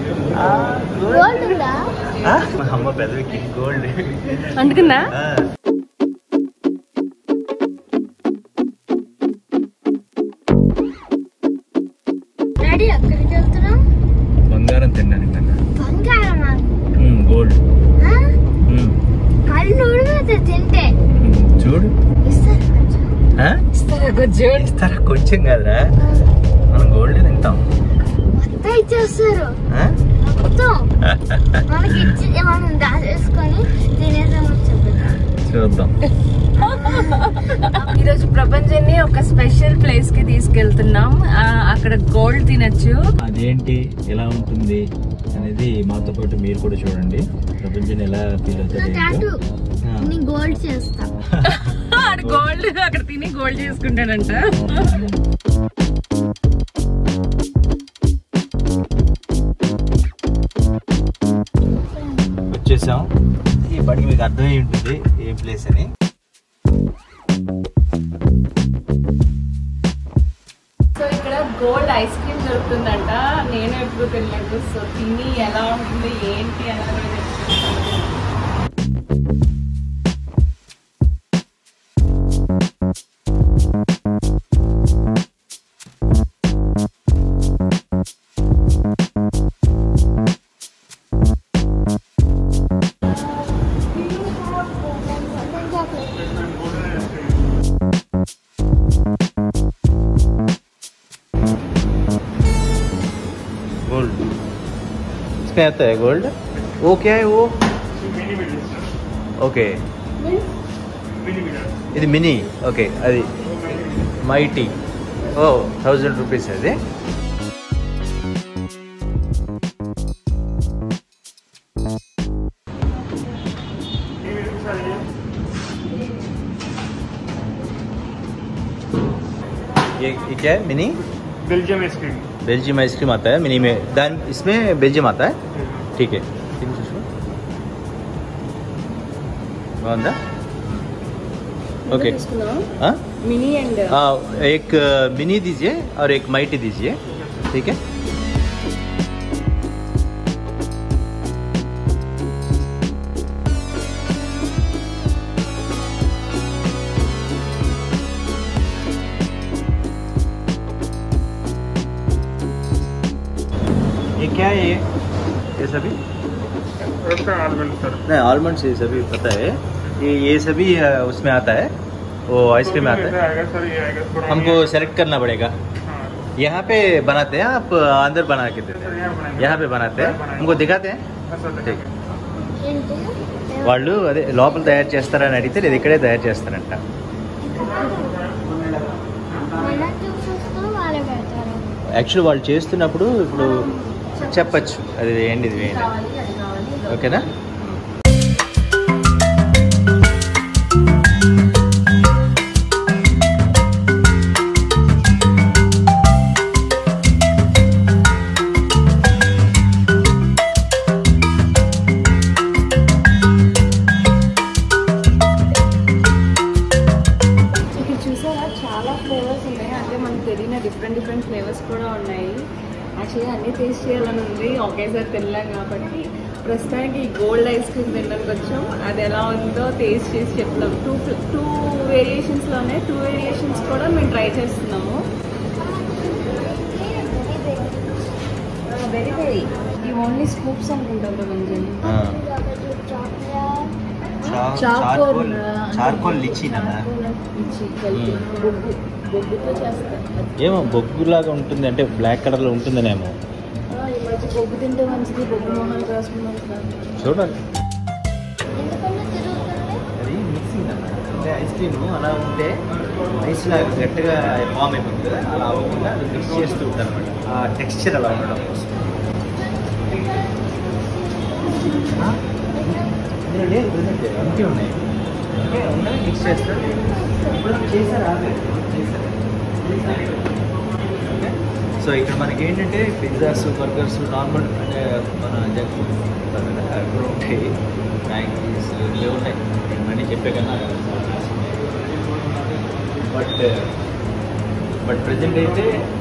Gold ఉందా మా అమ్మ పెదవికి గోల్డ్ అందుకుందా డాడీ ఎక్కడికి వెళ్తున్నాం బంగారం తిన్నాను బంగారమా గోల్డ్ ఆ? కళ్ళు ఉడిపోతాయి తింటే చూడు ఇస్తారు కొంచెం. ఆ? ఇస్తారా కొంచెం ఇస్తారా కొంచెం కాదురా మనం గోల్డ్ తింటాం మొత్తం ఇచ్చేస్తారు ఆ? మొత్తం మనకి ఇచ్చి మనం దాచేసుకొని తినేసామని చెప్తారు చూద్దాం ఈరోజు ప్రపంచాన్ని ఒక స్పెషల్ ప్లేస్ కి తీసుకెళ్తున్నాం ఆ, అక్కడ గోల్డ్ తినొచ్చు అదేంటి ఎలా ఉంటుంది అనేది మాతో పాటు మీరు కూడా చూడండి ప్రపంచం ఎలా ఫీల్ టాటూ అవుతుంది నీ గోల్డ్ చేస్తా గోల్డ్ అక్కడ తిని గోల్డ్ చేసుకుంటాడంట వచ్చేసాం ఈ బండి మీకు అర్థమై ఉంటుంది ఏ ప్లేస్ అని సో ఇక్కడ గోల్డ్ ఐస్ క్రీమ్ దొరుకుతుందంట నేను ఎప్పుడు తినలేదు సో తిని ఎలా ఉంటుంది ఏంటి అనేది తెలుసుకుంటాను. गोल्ड इसमें आता है गोल्ड वो क्या है वो ఓకే ఇది మినీ ఓకే అది మైటీ ఓ థౌజండ్ రూపీస్ అది ये ये क्या है mini Belgium ice cream Belgium ice cream आता है मिनी में दान इसमें बेल्जियम आता है ठीक है तीन सौ इसमें बाగుందా ओके हाँ మినీ అండ్ हाँ एक मिनी दीजिए और एक माइटी दीजिए ठीक है ये क्या है ये ये सभी आलमंड सर नहीं आलमंड्स ये सभी पता है ये ये सभी अ, उसमें आता है वो आइसक्रीम में आता है आएगा सर ये आएगा थोड़ा हमको सेलेक्ट करना पड़ेगा हाँ, यहाँ पे बनाते हैं आप अंदर बना के देते सर हैं यहाँ बनाएंगे यहाँ पे बनाते हैं बनाएंगे। हमको दिखाते हैं हाँ, सर ठीक दिखाएंगे। ఏంటి వాళ్ళు అదే లోపల తయారు చేస్తారని అడిగితే లేదు ఇక్కడే తయారు చేస్తారంట మనం చూసేస్తూ వాళ్ళే పెడతారు యాక్చువల్ వాళ్ళు చేస్తున్నప్పుడు ఇప్పుడు చెప్పచ్చు అది వేయండి ఇది వేయండి ఓకేనా ఇక్కడ చూసారా చాలా ఫ్లేవర్స్ ఉన్నాయి అంటే మనకు తెలియని డిఫరెంట్ డిఫరెంట్ ఫ్లేవర్స్ కూడా ఉన్నాయి యాక్చువల్గా అన్నీ టేస్ట్ చేయాలని ఉంది ఒకేసారి తినలేం కాబట్టి ప్రస్తుతానికి ఈ గోల్డ్ ఐస్ క్రీమ్ తినడానికి వచ్చాం అది ఎలా ఉందో టేస్ట్ చేసి చెప్తాం టూ టూ వేరియేషన్స్లోనే టూ వేరియేషన్స్ కూడా మేము ట్రై చేస్తున్నాము వెరీ వెరీ ఈ ఓన్లీ స్కూప్స్ అనుకుంటాం ప్రపంచం చార్కోల్ చార్కోల్ లిచీ ఇచ్చి కలిపి బొగ్గు బొగ్గుతో చేస్తారు ఏమో బొగ్గులాగా ఉంటుంది అంటే బ్లాక్ కలర్లో ఉంటుందనేమో ఆ, ఈ మధ్య బొగ్గు తింటే మంచిది బొగ్గు మొహాలు రాసుకున్నాం చూడాలి ఎందుకన్నా తిరుగుతుంది అది మిక్సింగ్ అన్న అంటే ఐస్ క్రీమ్ అలా ఉంటే ఐస్ లాగా గట్టిగా ఫామ్ అయిపోతుంది కదా అలా అవ్వకుండా అది మిక్స్ చేస్తూ ఉంటారు అనమాట ఆ టెక్స్చర్ అలా ఉండడం కోసం ఆ? ఇందులో లేదు present. అంతే ఉన్నాయి అంటే ఉన్నాయి మిక్స్ చేస్తారు ఇప్పుడు చేశారు ఆగలేదు చేశారు ఓకే సో ఇక్కడ మనకి ఏంటంటే పిజ్జాస్ బర్గర్స్ నార్మల్ అంటే మన జంక్ ఫుడ్ అక్కడ ఉంటాయి మ్యాగీస్ ఇవి ఉన్నాయి ఇవన్నీ చెప్పే కన్నా బట్ బట్ ప్రజెంట్ అయితే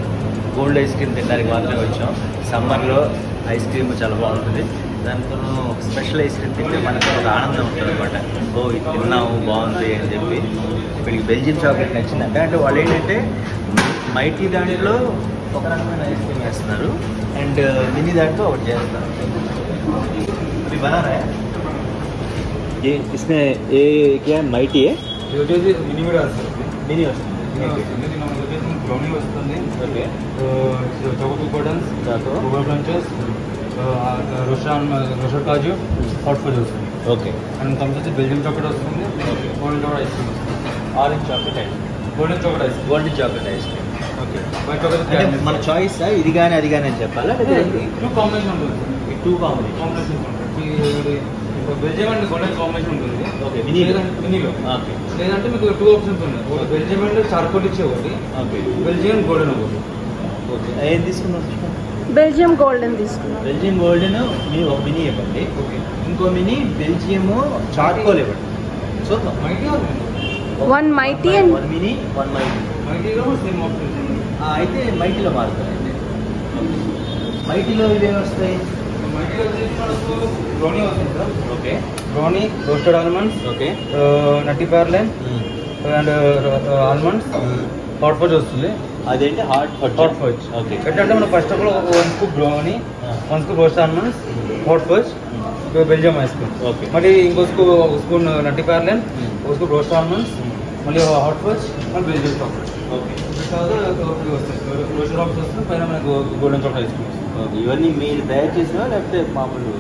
గోల్డ్ ఐస్ క్రీమ్ తినడానికి మాత్రమే వచ్చాం సమ్మర్లో ఐస్ క్రీమ్ చాలా బాగుంటుంది దాంతో స్పెషల్ ఐస్ క్రీమ్ తింటే మనకు ఒక ఆనందం ఉంటుంది అనమాట ఓ ఇది తిన్నాము బాగుంది అని చెప్పి వీడికి బెల్జియం చాక్లెట్ నచ్చిందంటే అంటే వాళ్ళు ఏంటంటే మైటీ దాంట్లో ఒక రకమైన ఐస్ క్రీమ్ వేస్తున్నారు అండ్ మినీ దాంట్లో ఒకటి చేస్తారు ఇది బనానా ये इसमें ये क्या माइटी है ఇది వచ్చేసి మినీ కూడా వస్తుంది మినీ వస్తుంది మినీ వస్తుంది దీని వచ్చేసి బ్రౌనీ వస్తుంది ఓకే చోకో కోడన్స్ Choco. గూగుల్ బ్రాంచెస్ రోషన్ రోషన్ కాజు హాట్ ఫుడ్ వస్తుంది ఓకే అండ్ కమ్స్ వచ్చి బెల్జియం చాక్లెట్ వస్తుంది golden chocolate ice cream orange chocolate ice golden chocolate ice cream golden chocolate ice cream okay white chocolate అంటే మన చాయిస్ ఇది కానీ అది కానీ అని చెప్పాలా టూ కాంబినేషన్ ఉంటుంది ఈ టూ కాంబినేషన్ కాంబినేషన్ ఉంటుంది బెల్జియం అండ్ గోల్డెన్ కాంబినేషన్ ఉంటుంది Okay, mini. లేదంటే మినీలో ఓకే లేదంటే మీకు టూ ఆప్షన్స్ ఉన్నాయి ఒకటి బెల్జియం అండ్ చార్కోల్ ఇచ్చే ఒకటి ఓకే బెల్జియం గోల్డెన్ ఒకటి ఓకే ఏం తీసుకున్నాం బెల్జియం గోల్డెన్ తీసుకున్నాం బెల్జియం గోల్డెన్ మీ ఒక మినీ ఇవ్వండి ఓకే ఇంకో మినీ బెల్జియము చార్కోల్ ఇవ్వండి చూద్దాం mighty one mighty and one mini one mighty మైటీలో సేమ్ ఆప్షన్ అయితే మైటీలో మారుతాయి మైటీలో ఇవేమి వస్తాయి మైటీ వచ్చేసి మనకు బ్రౌనీ వస్తుంది sir okay brownie roasted almonds okay nutty praline and almonds hot food వస్తుంది అదేంటి హాట్ హాట్ ఫుడ్ ఓకే ఎట్లంటే మనం ఫస్ట్ ఆఫ్ ఆల్ ఒక one scoop brownie one scoop roast almonds hot fudge Belgium ice cream okay మళ్ళీ ఇంకో scoop ఒక spoon nutty praline ఒక scoop roast almonds మళ్ళీ హాట్ ఫుడ్ మళ్ళీ బెల్జియం చాక్లెట్ ఓకే వస్తాయి రోస్టెడ్ ఆప్షన్ వస్తుంది పైన మనకు golden chocolate ice cream okay ఇవన్నీ మీరు తయారు చేసినా లేకపోతే మామూలు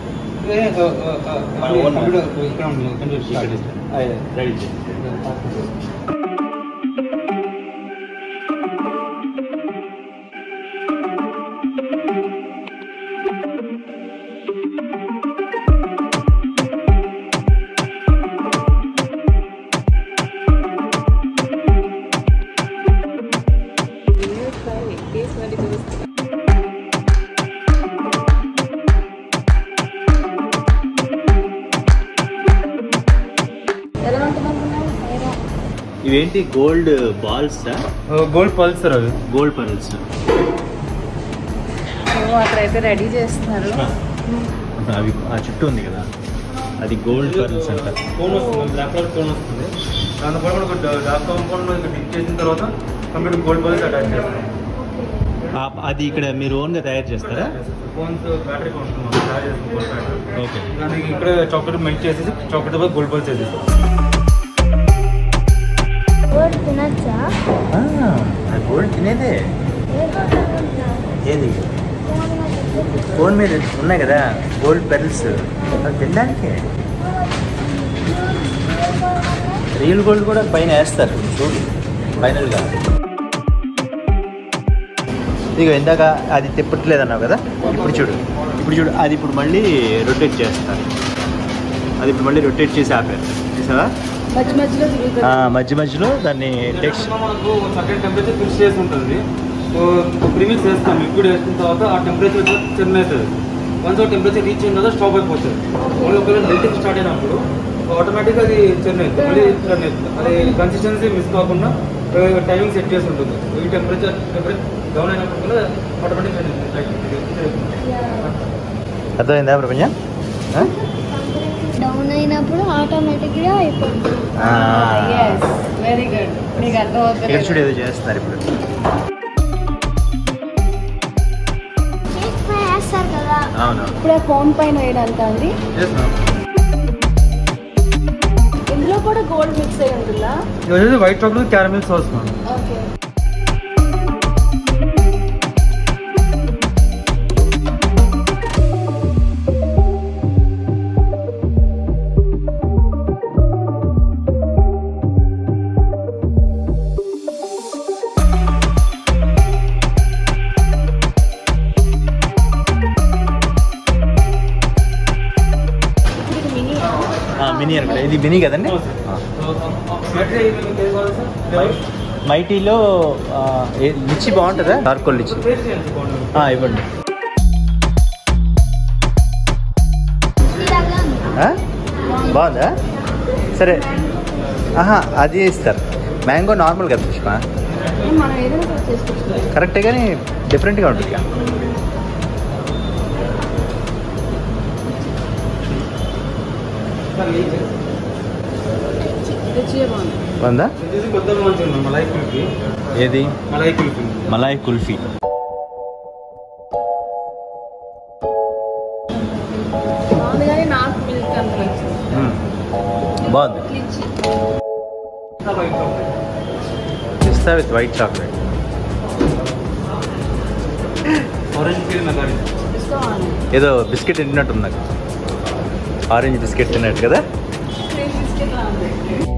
మన own కంప్యూటర్ ఇక్కడ ఉంది కంప్యూటర్ స్టార్ట్ చేస్తాం రెడీ ఎలా ఉంటుంది అనుకున్నావు ఇవేంటి gold balls gold pearls sir అది గోల్డ్ పర్ల్స్ అక్కడైతే రెడీ చేస్తున్నారు అవి ఆ చుట్టూ ఉంది కదా అది గోల్డ్ పర్ల్స్ అంట కోన్ వస్తుంది బ్లాక్ కలర్ కోన్ వస్తుంది దాంతో పాటు మనకు డార్క్ కాంపౌండ్ మనకి డిప్ చేసిన తర్వాత కంప్లీట్ గోల్డ్ పల్స్ అటాచ్ చేస్తాం ఆ- అది ఇక్కడ మీరు ఓన్గా తయారు చేస్తారా ఫోన్స్ బ్యాటరీ ఉంటుంది మనం తయారు చేస్తాం గోల్డ్ బ్యాటరీ ఓకే దానికి ఇక్కడ చాక్లెట్ మెల్ట్ చేసేసి చాక్లెట్ పై గోల్డ్ పల్స్ చేసేస్తాం గోల్డ్ తినచ్చా గోల్డ్ తినేదే ఏ గోల్డ్ తినచ్చా? ఏది ఫోన్ మీద ఉన్నాయి కదా గోల్డ్ పెరల్స్ అది తినడానికి రియల్ గోల్డ్ కూడా పైన వేస్తారు చూడు ఫైనల్గా ఇదిగో ఇందాక అది తిప్పట్లేదు అన్నావు కదా ఇప్పుడు చూడు ఇప్పుడు చూడు అది ఇప్పుడు మళ్ళీ రొటేట్ చేస్తారు అది ఇప్పుడు మళ్ళీ రొటేట్ చేసి ఆపారు చూసావా మధ్య మధ్యలో తిరుగుతుంది ఆ, మధ్య మధ్యలో దాన్ని టెక్స్ట్ మనకు సర్టెన్ టెంపరేచర్ ఫిక్స్ చేసి ఉంటుంది సో ప్రీమిక్స్ వేస్తాం లిక్విడ్ వేసిన తర్వాత ఆ టెంపరేచర్ చెన్ అవుతుంది వన్స్ ఆ టెంపరేచర్ రీచ్ అయిన తర్వాత స్టాప్ అయిపోతుంది మళ్ళీ ఒకవేళ మెల్టింగ్ స్టార్ట్ అయినప్పుడు ఆటోమేటిక్గా అది చెన్ అవుతుంది మళ్ళీ రన్ అవుతుంది అది కన్సిస్టెన్సీ మిస్ కాకుండా టైమింగ్ సెట్ చేసి ఉంటుంది ఈ టెంపరేచర్ టెంపరేచర్ డౌన్ అయినప్పుడు కూడా ఆటోమేటిక్ రన్ అవుతుంది అర్థమైందా ప్రపంచం ఆ? డౌన్ అయినప్పుడు ఆటోమేటిక్గా అయిపోతుంది వెరీ గుడ్ నీకు అర్థం ఇక్కడ చూడు అవుతుంది ఏదో చేస్తున్నారు ఇప్పుడు కేక్ పై వేస్తారు కదా అవును ఇప్పుడు ఫోన్ పైన వేయడానికి అండి ఇందులో కూడా గోల్డ్ మిక్స్ అయి ఉంటుందా ఇది వచ్చేసి వైట్ చాక్లెట్ క్యారమిల్ సాస్ మనం ఓకే ఇది మినీ మినీ అనుకుంటా ఇది మినీ కదండి బ్యాటరీ సార్ మైటీలో ఆ, ఏ- లిచ్చి బాగుంటుందా డార్కోల్ లిచ్చి టేస్ట్ చేయండి బాగుంటుంది ఆ, ఇవ్వండి ఇలాగా ఉంది. ఆ? బాగుందా సరే ఆహా అది ఇస్తారు మ్యాంగో నార్మల్ కదా పుష్ప మనం ఏదైనా ఒకటి చేసుకోవచ్చు కరెక్టే కానీ డిఫరెంట్గా ఉంటుంది ఇక. రుచిగా బాగుంది బాగుందా ఇది కొత్తగా మంచిగా ఉంది మలాయి కుల్ఫీ ఏది మలాయి కుల్ఫీ మలాయ్ కుల్ఫీ బాగుంది కానీ నాకు మిల్క్ అంత నచ్చింది మ్మ్. బాగుంది లిచ్చి పిస్తా with white chocolate orange feel మెగాడి తీసుకోవాలి ఏదో బిస్కెట్ తింటున్నట్టుంది నాకు ఆరెంజ్ బిస్కెట్ తిన్నట్టు కదా క్రీమ్ బిస్కెట్ లా ఉంది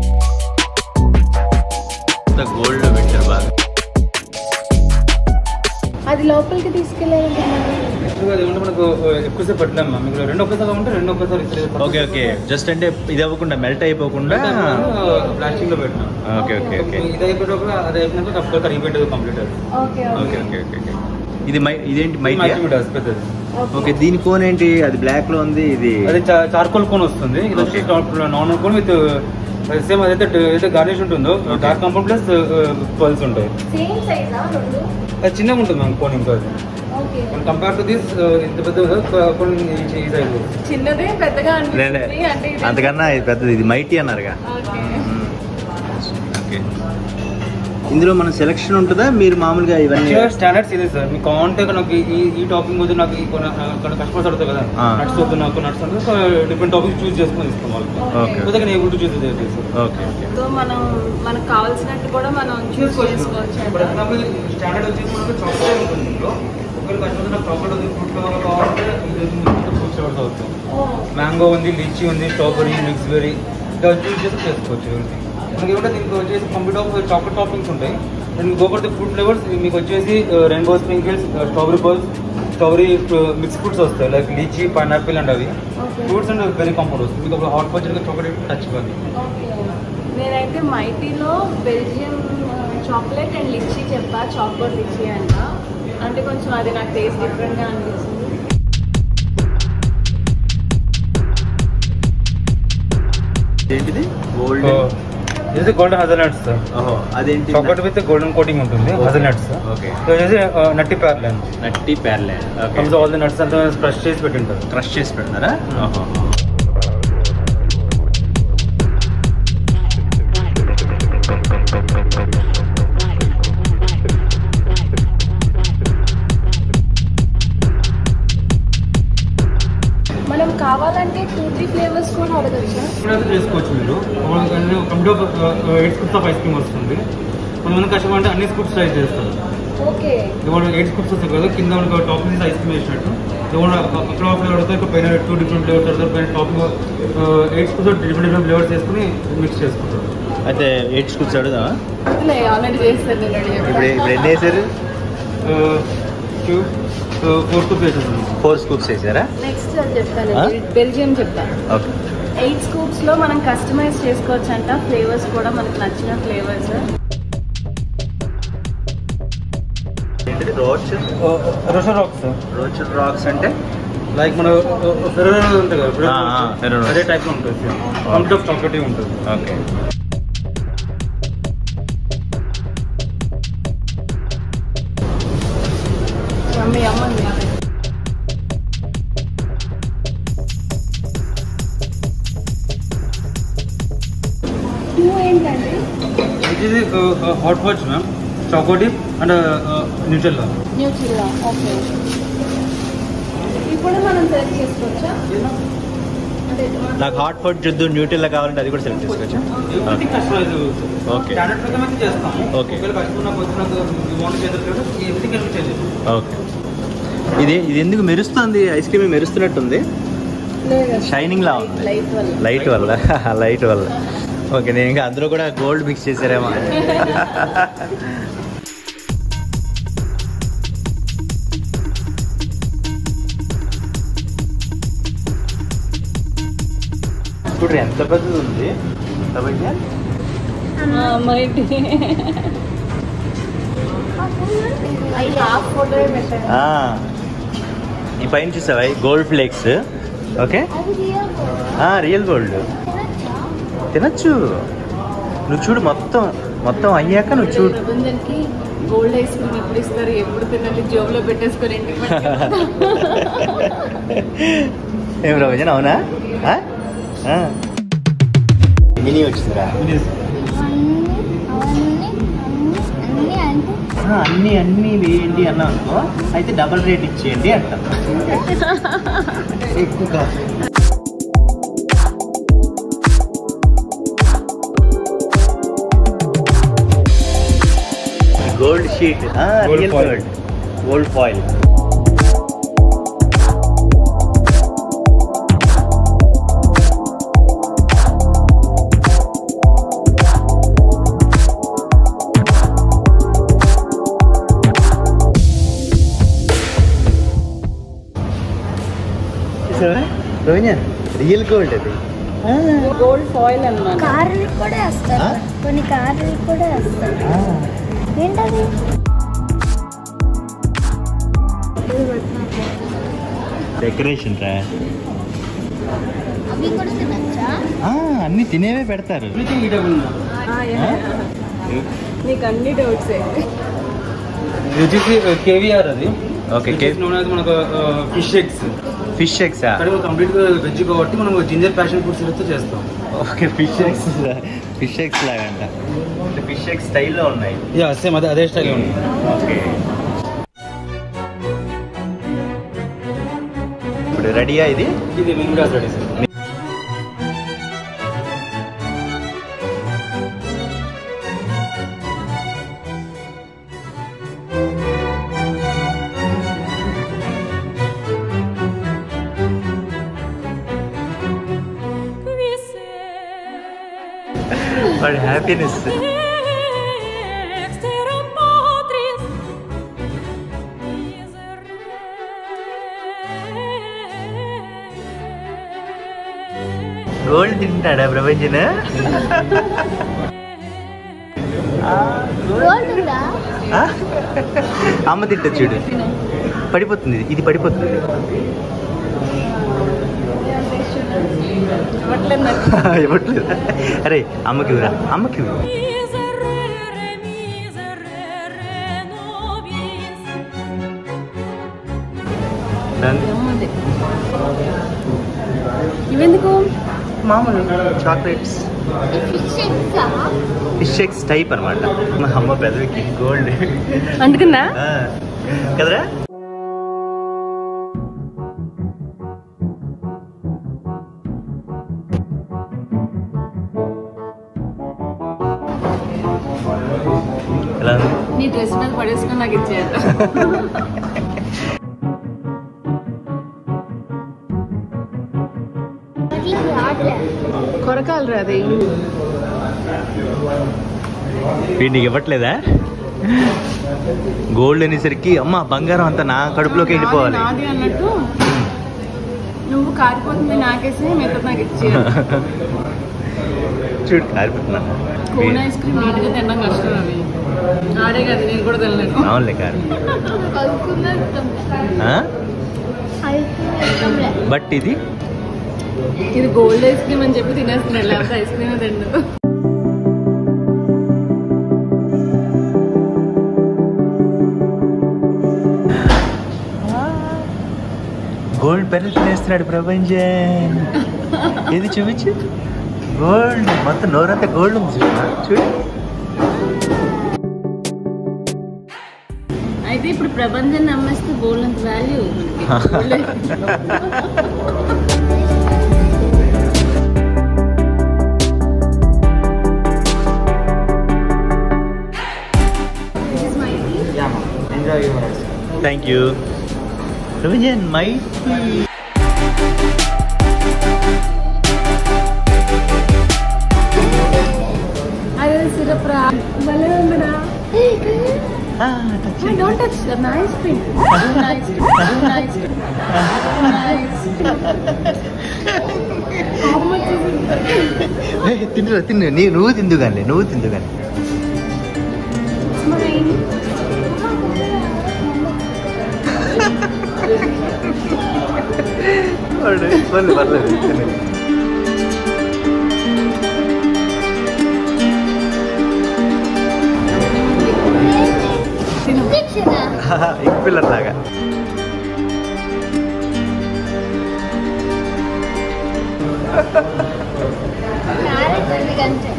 గోల్డ్ పెట్టారు బాగా అది లోపలికి తీసుకెళ్ళాలంటున్నారు యాక్చువల్గా అది ఏమంటే మనకు ఎక్కువసేపు పెట్టలేము మ్యామ్ మీకు రెండు ఒక్కసారి ఉంటే రెండు ఒక్కసారి ఓకే ఓకే జస్ట్ అంటే ఇది అవ్వకుండా మెల్ట్ అయిపోకుండా ప్లాస్టిక్ లో పెట్టినాం ఓకే ఓకే ఓకే ఇది అయిపోయాక అది అయిపోయినాక తప్పక కరిగిపోయేది కంప్లీట్ అది okay okay okay okay okay ఇది మై ఇదేంటి మైటీ మల్టీమీడియాస్ పెద్దది ఓకే దీని కోన్ ఏంటి అది బ్లాక్ లో ఉంది ఇది అది చార్కోల్ కోన్ వస్తుంది ఇది వచ్చి నార్మల్ కోన్ విత్ సేమ్ అదైతే ఏదైతే గార్నిష్ ఉంటుందో Okay. Dark compound plus pearls ఉంటాయి సేమ్ సైజా రెండు అది చిన్నగా ఉంటుంది మ్యామ్ కోన్ ఇంకా అది ఓకే కంపేర్ టు దిస్ ఇంత పెద్ద కోన్ ఈ సైజ్ చిన్నదే పెద్దగా లే, లే. అనిపిస్తుంది అంటే ఇది- అంతకన్నా ఇది పెద్దది ఇది మైటీ అన్నారుగా ఓకే ఓకే ఇందులో మన సెలక్షన్ ఉంటుందా మీరు మామూలుగా ఇవన్నీ స్టాండర్డ్స్ ఇదే సార్ మీకు కావాలంటే నాకు ఈ ఈ టాపింగ్ వద్దు నాకు ఈ కొన్ని కొన్ని కస్టమర్స్ అడుగుతారు కదా ఆ. నట్స్ వద్దు నాకు నట్స్ అంటే డిఫరెంట్ టాపిక్ చూస్ చేసుకొని ఇస్తాం వాళ్ళకి ఓకే లేకపోతే నేను able to choose sir okay okay so మనం మనకు కావాల్సినట్టు కూడా మనం చూస్ చేసుకోవచ్చు ఫర్ అంట. ఎగ్జాంపుల్ స్టాండర్డ్ వచ్చేసి మనకు చాక్లెట్ ఉంటుంది ఇందులో ఒకవేళ కస్టమర్ నాకు చాక్లెట్ ఉంది ఫ్రూట్ ఫ్లేవర్ కావాలంటే ఫ్రూట్ ఫ్లేవర్స్ అవుతాం ఓ, మ్యాంగో ఉంది లీచీ ఉంది స్ట్రాబెరీ మిక్స్ బెరీ ఇలా చూస్ చేసి చేసుకోవచ్చు మనకి ఏమంటే దీనికి వచ్చేసి కంప్లీట్ ఆఫ్ చాక్లెట్ టాపింగ్స్ ఉంటాయి అండ్ గోబర్ ది ఫుడ్ ఫ్లేవర్స్ మీకు వచ్చేసి rainbow sprinkles strawberry pearls strawberry mix fruits వస్తాయి లైక్ లీచీ పైనాపిల్ అండ్ అవి okay. Fruits and very compound వస్తుంది మీకు అప్పుడు హాట్ పచ్చడిగా చాక్లెట్ టచ్ ఇవ్వాలి ఓకే. నేనైతే మైటీలో బెల్జియం చాక్లెట్ అండ్ లిచ్చి చెప్పా చాక్లెట్ లిచ్చి అంట అంటే కొంచెం అది నాకు టేస్ట్ డిఫరెంట్గా అనిపిస్తుంది ఏంటిది గోల్డ్ ఇది గోల్డెన్ హజల్నట్స్ సార్ ఓహో అదేంటి చాక్లెట్ విత్ గోల్డెన్ కోటింగ్ ఉంటుంది హజల్నట్స్ ఓకే ఇది వచ్చేసి nutty praline nutty praline okay comes all the nuts అంతా ఫ్రెష్ చేసి పెట్టింటారు క్రష్ చేసి పెడతారా ఓహో మనం కావాలంటే టూ త్రీ ఫ్లేవర్స్ కూడా అడగచ్చా ఇప్పుడైతే చేసుకోవచ్చు మీరు complete eight scoops of ice cream వస్తుంది కొంతమంది కష్టం అంటే అన్ని స్కూప్స్ ట్రై చేస్తారు ఓకే ఇవాళ ఎయిట్ స్కూప్స్ వస్తాయి కదా కింద మనకు టాప్ నుంచి ఐస్ క్రీమ్ వేసినట్టు ఇవాళ అక్కడ ఫ్లేవర్ అడుగుతాయి ఇక్కడ పైన టూ డిఫరెంట్ ఫ్లేవర్స్ అడుగుతారు పైన top eight scoops different different flavours చేసుకుని మిక్స్ చేసుకుంటారు అయితే ఎయిట్ స్కూప్స్ అడుగుదామా ఆల్రెడీ చేస్తాను నేను రెడీ ఇప్పుడు ఇప్పుడు ఎన్ని వేసారు టూ ఫోర్ స్కూప్ వేసేస్తుంది ఫోర్ స్కూప్స్ వేసారా నెక్స్ట్ అది చెప్తాను ఆ? బెల్జియం చెప్తాను ఓకే ఎయిట్ స్కూప్స్ లో మనం కస్టమైజ్ చేసుకోవచ్చు అంట ఫ్లేవర్స్ కూడా మనకు నచ్చిన ఫ్లేవర్స్ ఏంటిది రోచ్ రోషన్ రాక్ సార్ రోచ్ రాక్స్ అంటే లైక్ మన ఫెరర్ ఉంటుంది కదా ఆ, ఆ, Ferrero Rocher. అదే టైప్ లో ఉంటుంది కంప్లీట్ ఆఫ్ చాక్లెట్ ఉంటుంది ఓకే మమ్మీ అమ్మంది టూ ఏంటండి ఇది హాట్ వాచ్ ma'am choco dip and Nutella Nutella okay ఇప్పుడు మనం సెలెక్ట్ చేసుకోవచ్చా అంటే నాకు హాట్ ఫుడ్ జుద్దు న్యూట్రిల్లా కావాలంటే అది కూడా సెలెక్ట్ చేసుకోవచ్చా ఎవ్రీథింగ్ కస్టమైజ్ Okay. స్టాండర్డ్ ప్రకారం అయితే చేస్తాము Okay. ఒకవేళ కస్టమర్ నాకు వచ్చిన వాంట్ చేద్దరు ఎవ్రీథింగ్ కలిపి చేంజ్ ఓకే ఇది ఇది ఎందుకు మెరుస్తుంది ఐస్ క్రీమ్ మెరుస్తున్నట్టుంది షైనింగ్ లా ఉంది లైట్ వల్ల లైట్ వల్ల లైట్ వల్ల ఓకే నేను ఇంకా అందులో కూడా గోల్డ్ మిక్స్ చేశారేమో ఇప్పుడు ఎంత పెద్దది ఉంది భయ్యా? మైటి అది హాఫ్ ఫోటో పెట్టాను ఆ, ఈ పైన చూసావా గోల్డ్ ఫ్లేక్స్ ఓకే అది రియల్ రియల్ గోల్డ్ తినచ్చు నువ్వు చూడు మొత్తం మొత్తం అయ్యాక నువ్వు చూడు ప్రపంచానికి గోల్డ్ ఐస్ క్రీమ్ ఎప్పుడు ఇస్తారు ఎప్పుడు తినాలి జోబులో పెట్టేసుకొని ఇంటికి పట్టుకెళ్తాం. ఏం రోజన అవునా ఆ? ఆ. మినీ వచ్చిందిరా అన్ని అవన్నీ అన్ని అన్ని అంటే ఆ, అన్ని అన్ని వేయండి అన్నాం అనుకో అయితే డబల్ రేట్ ఇచ్చేయండి అంటాం ఎక్కువ కాదు gold sheet Gold real foil. Gold gold foil రోహిణ్యన్ రియల్ గోల్డ్ అది గోల్డ్ ఫాయిల్ అన్నమాట కార్లు కూడా వేస్తారు ఆ? కొన్ని కార్లు కూడా వేస్తారు ఏంటది డెకరేషన్ రా అవి కూడా తినచ్చా ఆ, అన్ని తినేవే పెడతారు ఎవ్రీథింగ్ ఈటబుల్ నీకు అన్ని డౌట్సే ఇది వచ్చేసి కేవీఆర్ అది ఓకే ఇది వచ్చేసి known as మనకు ఫిష్ ఎగ్స్ ఫిష్ ఎగ్సా కానీ కంప్లీట్ గా వెజ్ కాబట్టి మనం జింజర్ ప్యాషన్ ఫుడ్స్ తో చేస్తాం okay fish eggs fish eggs లాగంట ఫిష్ ఎగ్స్ స్టైల్లో ఉన్నాయి యా సేమ్ అదే అదే స్టైల్ ఉంది ఓకే ఇప్పుడు రెడీయా ఇది ఇది మింగ్ రెడీ సార్ వాడి హ్యాపీనెస్ గోల్డ్ తింటాడా ప్రపంచన గోల్డ్ ఉందా అమ్మ తింటది చూడు పడిపోతుంది ఇది పడిపోతుంది ఇవ్వట్లేదు నాకు ఇవ్వట్లేదు అరే అమ్మకి ఇవ్వరా అమ్మకి ఇవ్వు Done. ఏముంది ఇవెందుకు మామూలు చాక్లెట్స్ ఫిష్ ఎగ్సా ఫిష్ ఎగ్స్ టైప్ అనమాట మా అమ్మ పెదవికి గోల్డ్ అందుకున్నా కదరా ఎలా ఉంది నీ డ్రెస్ మీద పడేసుకొని నాకు ఇచ్చేయాలి అది రాట్లే కొరకాలి రా అది వీడికి ఇవ్వట్లేదా గోల్డ్ అనేసరికి అమ్మ బంగారం అంతా నా కడుపులోకి వెళ్ళిపోవాలి నాది అన్నట్టు నువ్వు కారిపోతుంది నాకేసి మిగతా నాకు ఇచ్చేయాలి చూడు కారిపోతున్నా కోన్ ఐస్ క్రీమ్ నీట్గా తినడం కష్టం అవి ఆడే కదా నేను కూడా తినలేను అవునులే కారు కలుపుకున్నా ఆ? ఇష్టంలే బట్ ఇది ఇది గోల్డ్ ఐస్ క్రీమ్ అని చెప్పి తినేస్తున్నాడు లేకపోతే ఐస్ క్రీమ్ తిండు గోల్డ్ పెన్ను తినేస్తున్నాడు ప్రపంచం ఇది చూపించు గోల్డ్ మొత్తం నోరంతా గోల్డ్ ఉంది చూడు చూడు అయితే ఇప్పుడు ప్రపంచం నమ్మేస్తే గోల్డ్ అంత వాల్యూ థ్యాంక్ యూ ప్రపంచం మై అదే సిరప్ రా భలే ఉందిరా don't touch nice pink nice nice తింటురా తిన్ను నీ నువ్వు తిందు కానీ నువ్వు తిందు కానీ పర్లేదు పర్లేదు ఇంక్ పిల్లర్ లాగా క్యారెట్ ఉంది కంటే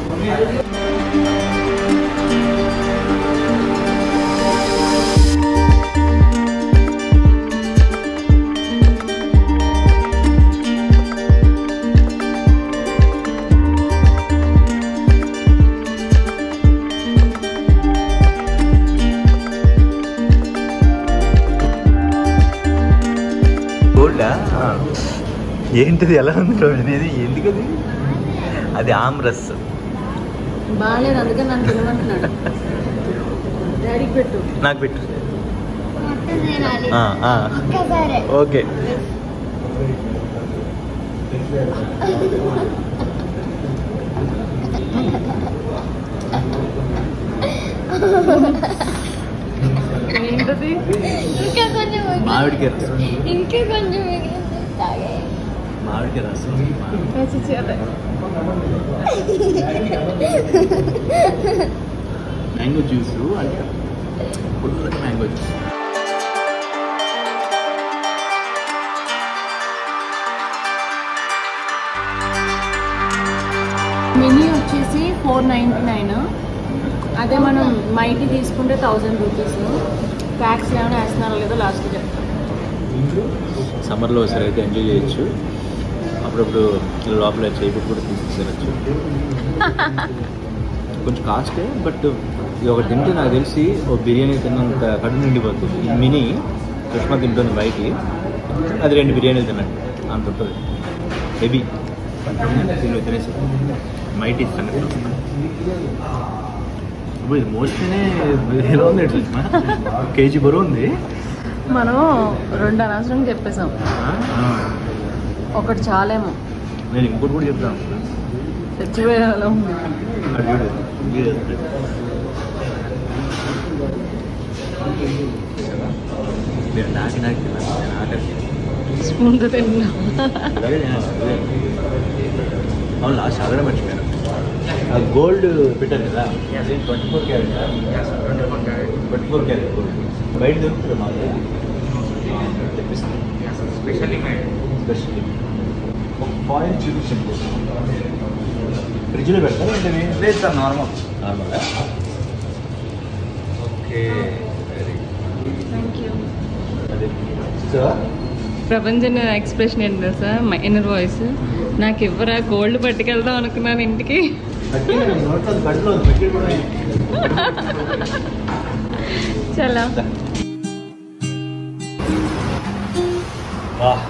గోల్డా ఏంటిది ఎలా ఉంది రోజు అనేది ఎందుకది అది ఆమ్రస్ బాగాలేదు అందుకని నన్ను తినమంటున్నాడు డాడీకి పెట్టు నాకు పెట్టు మొత్తం తినాలి ఆ, ఆ. ఒక్కసారే ఓకే ఏంటది ఇంకా కొంచెం మిగిలింది. మామిడికాయ రసం ఇంకా కొంచెం మిగిలింది తాగే మామిడికాయ రసం మ్యాంగో జ్యూస్ అంటే పుల్లటి మ్యాంగో జ్యూస్ మినీ వచ్చేసి ఫోర్ నైంటీ నైన్ అదే మనం మైటీ తీసుకుంటే థౌజండ్ రూపీస్ ప్యాక్స్ ఏమైనా వేస్తున్నారో లేదో లాస్ట్ చెప్తాను సమ్మర్లో ఒకసారి అయితే ఎంజాయ్ చేయొచ్చు అప్పుడప్పుడు లోపల చేపి కూడా తీసుకురావచ్చు కొంచెం కాస్టే బట్ ఇది ఒకటి తింటే నాకు తెలిసి ఓ బిర్యానీ తిన్నంత కడుపు నిండిపోతుంది ఈ మినీ సుష్మా తింటుంది బయటికి అది రెండు బిర్యానీలు తిన్నట్టు అంత ఉంటుంది హెవీ దీనిలో తినేసి మైటీ సంగతి ఇప్పుడు ఇది మోస్తేనే ఎలా ఉంది సుష్మా కేజీ బరువు ఉంది మనం రెండు అనవసరం చెప్పేసాం ఒకటి చాలేమో నేను ఇంకోటి కూడా చెప్తాను చచ్చిపోయేలా ఉంది అటు చూడు. వీడు. మీరు నాకి నాకి తిన్నాను. నేను ఆఖరికి. స్పూన్తో తిన్నా అలాగే తినాలి. అదే. అవును లాస్ట్ అడగడం మర్చిపోయాను ఆ గోల్డ్ పెట్టారు కదా twenty four carat twenty four carat gold బయట దొరుకుతుంది మాకు తెప్పిస్తాను స్పెషల్లీ మేడ్ స్పెషల్లీ ఒక ఫాయిల్ చూపించండి ఫ్రిడ్జ్లో పెడతారా ఏంటది లేదు సార్ నార్మల్ నార్మల్గా ఓకే వెరీ థ్యాంక్ యూ అదే సో ప్రపంచం ఎక్స్ప్రెషన్ ఏంటి తెలుసా ఇన్నర్ వాయిస్ నాకు ఇవ్వరా గోల్డ్ పట్టుకెళ్దాం అనుకున్నాను ఇంటికి నోట్లో కడుపులో పెట్టి కూడా చాలా వా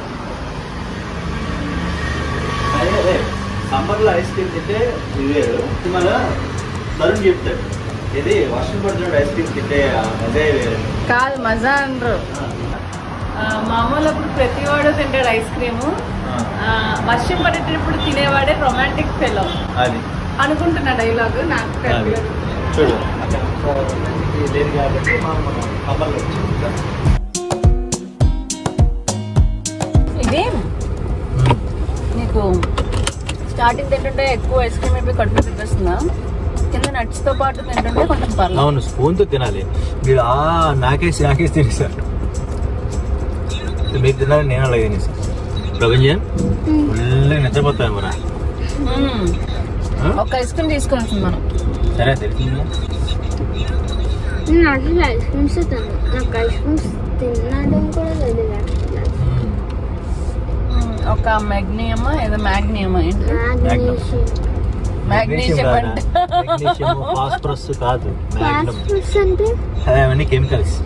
అదే అదే సమ్మర్లో ఐస్ క్రీమ్ తింటే ఇది వేరు ఇది మన తరుణ్ చెప్తాడు ఇది వర్షం పడుతున్నప్పుడు ఐస్ క్రీమ్ తింటే అదే వేరు కాదు మజా అనరు మామూలు అప్పుడు ప్రతి వాడు తింటాడు ఐస్ క్రీము ఆ, వర్షం పడేటప్పుడు తినేవాడే రొమాంటిక్ ఫెలో అది అనుకుంటున్నా డైలాగ్ నాకు అది కరెక్ట్గా చూడు లేదు కాబట్టి మనం సమ్మర్లో ఇది నీకు స్టార్టింగ్ తింటుంటే ఎక్కువ ఐస్ క్రీమ్ అయిపోయి కడుపు తినిపిస్తుందా కింద nuts తో పాటు తింటుంటే కొంచెం పర్లేదు అవును స్పూన్తో తినాలి మీరు ఆ నాకేసి నాకేసి తినేసారు మీరు తిన్నారని నేను అలాగే తినేసాను ప్రపంచం ఫుల్గా నిద్రపోతాను మరి మ్మ్. ఒక ఐస్ క్రీమ్ తీసుకొని మనం సరే తెలిసిందా నేను అసలు ఐస్ క్రీమ్స్ తిన్నాను నాకు ఐస్ క్రీమ్స్ తినడం కూడా తెలియదు మ్మ్. ఒక మ్యాగ్నియమా ఏదో మ్యాగ్నియమా ఏంటి మ్యాగ్నీషియం మ్యాగ్నీషియం అంటే మెగ్నీషియం ఫాస్ఫరస్ కాదు మ్యాగ్నమ్ ఫాస్ఫరస్ అంటే అవన్నీ కెమికల్స్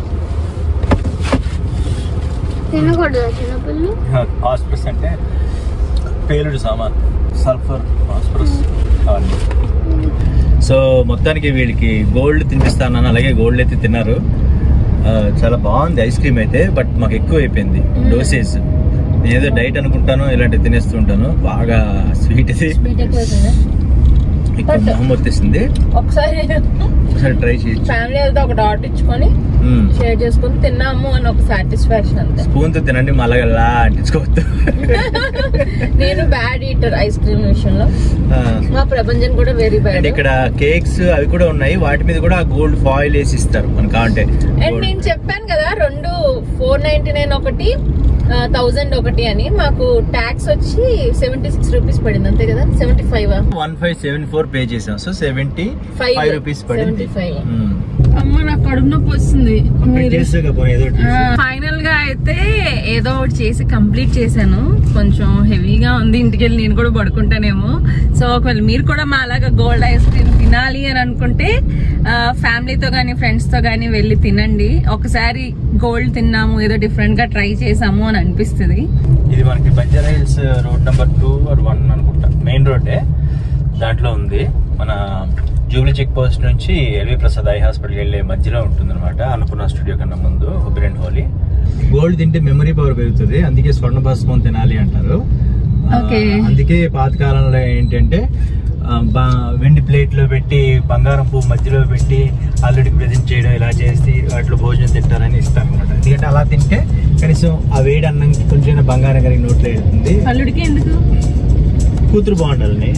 తినకూడదు చిన్నపిల్లలు ఫాస్ఫరస్ అంటే పేలుడు సామాన్ సల్ఫర్ ఫాస్ఫరస్ అవన్నీ సో మొత్తానికి వీళ్ళకి గోల్డ్ తినిపిస్తానని అలాగే గోల్డ్ అయితే తిన్నారు ఆ, చాలా బాగుంది ఐస్ క్రీమ్ అయితే బట్ మాకు ఎక్కువ అయిపోయింది డోసేజ్ ఏదో డైట్ అనుకుంటాను ఇలాంటివి తినేస్తూ ఉంటాను బాగా స్వీట్ ఇది స్వీట్ ఎక్కువ అవుతుందా ఎక్కువ But- మొహం వచ్చేసింది ఒకసారి ఒకసారి ట్రై చేయొచ్చు ఫ్యామిలీ వెళ్తే ఒక డాట్ ఇచ్చుకొని షేర్ చేసుకొని తిన్నాము అని ఒక సాటిస్ఫాక్షన్ అంతే స్పూన్ తో తినండి మళ్ళా అంటించుకోవద్దు నేను బ్యాడ్ ఈటర్ ఐస్ క్రీమ్ విషయంలో ఆ, మా ప్రపంచం కూడా వెరీ బ్యాడ్ అండ్ ఇక్కడ కేక్స్ అవి కూడా ఉన్నాయి వాటి మీద కూడా గోల్డ్ ఫాయిల్ వేసి ఇస్తారు మనకు కావాలంటే అండ్ నేను చెప్పాను కదా రెండు ఫోర్ నైన్టీ నైన్ ఒకటి థౌజండ్ ఒకటి అని మాకు ట్యాక్స్ వచ్చి సెవెంటీ సిక్స్ రూపీస్ పడింది అంతే కదా seventy five one five seven four pay చేసాం so seventy Five. Five rupees పడింది 75. మ్మ్. అమ్మ నాకు కడుపు నొప్పి వస్తుంది కంప్లీట్ చేసాక పోనీ ఏదో ఒకటి చేసి. ఫైనల్ గా అయితే ఏదో ఒకటి చేసి కంప్లీట్ చేశాను కొంచెం హెవీగా ఉంది ఇంటికి వెళ్ళి నేను కూడా పడుకుంటానేమో సో ఒకవేళ మీరు కూడా మా అలాగా గోల్డ్ ఐస్ క్రీమ్ తినాలి అని అనుకుంటే ఫ్యామిలీతో కానీ ఫ్రెండ్స్ తో కానీ వెళ్ళి తినండి ఒకసారి గోల్డ్ తిన్నాము ఏదో డిఫరెంట్ గా ట్రై చేసాము అని అనిపిస్తుంది ఇది మనకి Banjara Hills road number two or one అనుకుంటా మెయిన్ రోడ్డే దాంట్లో ఉంది మన జూబ్లీ చెక్ పోస్ట్ నుంచి ఎల్వి ప్రసాద్ ఐ హాస్పిటల్ వెళ్ళే మధ్యలో ఉంటుంది అనమాట అనుకున్న స్టూడియో కన్నా ముందు హుబిరెంట్ హోలీ గోల్డ్ తింటే మెమరీ పవర్ పెరుగుతుంది అందుకే స్వర్ణ భాస్మం తినాలి అంటారు ఆ, Okay. అందుకే పాతకాలంలో ఏంటంటే ఆ, బా- వెండి ప్లేట్ లో పెట్టి బంగారం పువ్వు మధ్యలో పెట్టి అల్లుడికి ప్రజెంట్ చేయడం ఇలా చేసి వాటిలో భోజనం తింటారని ఇస్తారు అనమాట ఎందుకంటే అలా తింటే కనీసం ఆ వేడి అన్నం కొంచెం బంగారం కలిగి నోట్లో వెళ్తుంది అల్లుడికి ఎందుకు కూతురు బాగుండాలని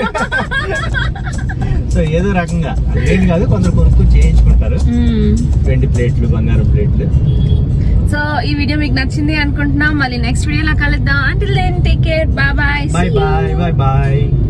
సో ఏదో రకంగా లేదు కాదు కొందరు కొనుక్కు చేయించుకుంటారు వెండి ప్లేట్లు బంగారం ప్లేట్లు సో ఈ వీడియో మీకు నచ్చింది అనుకుంటున్నాం మళ్ళీ నెక్స్ట్ వీడియోలో కలుద్దాం అంటే take care bye bye bye bye bye bye